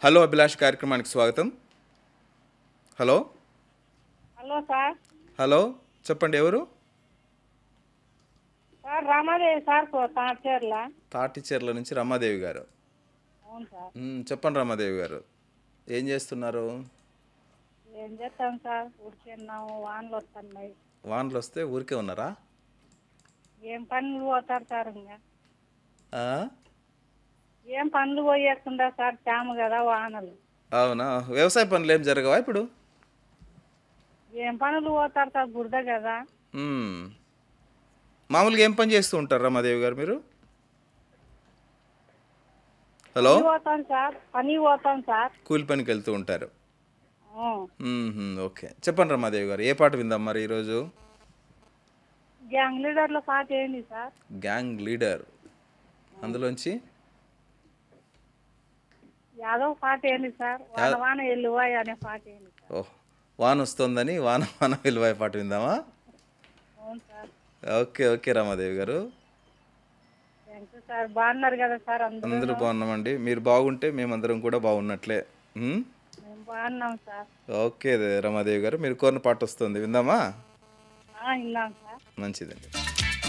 Hello Abhilash కార్యక్రమానికి స్వాగతం hello hello sir hello చెప్పండి ఎవరు సార్ రామాదేవి సార్ తాచర్ల తాటిచెర్ల నుంచి రమాదేవి గారు అవును సార్ మ్, చెప్పండి రమాదేవి గారు ఏం చేస్తున్నారు ఏం చేస్తాం సార్ ఊరికెన్నాము వానలు వస్తున్నాయి వానలు వస్తే ఊరికే ఉన్నారా ఏం పనులు పోతారు సార్ ఇంకా ఆ? ఏం పనులు పోయకుండా సార్ చాము కదా వానలు అవునా వ్యవసాయ పనులు ఏం జరగవా ఇప్పుడు ఏం పనులు పోతారు సార్ బురద కదా మ్. మామూలుగా ఏం పని చేస్తూ ఉంటారు రమాదేవి గారు మీరు హలో పని పోతాం సార్ పని పోతాం సార్ కూలి పనికి వెళ్తూ ఉంటారు ఆ. మ్మ్హ్మ్, ఓకే చెప్పండి రమాదేవి గారు ఏ పాట విందాం మరి ఈరోజు గ్యాంగ్ లీడర్ల పాట ఏంటి సార్ గ్యాంగ్ లీడర్ అందులోంచి యాదవ్ పాట ఏంటి సార్ వాన వాన ఎల్లువాయి అనే పాట ఏంటి సార్ ఓహ్ వాన వస్తుందని వాన వాన విలువాయి పాట విందామా అవును సార్ ఓకే ఓకే రమాదేవి గారు థ్యాంక్ యూ సార్ బాగున్నారు కదా సార్ అందరూ అందరూ బాగున్నామండి మీరు బాగుంటే మేమందరం కూడా బాగున్నట్లే మ్? మేము బాగున్నాం సార్ ఓకే రమాదేవి గారు మీరు కోరిన పాట వస్తుంది విందామా ఆ, విన్నాం సార్ మంచిదండి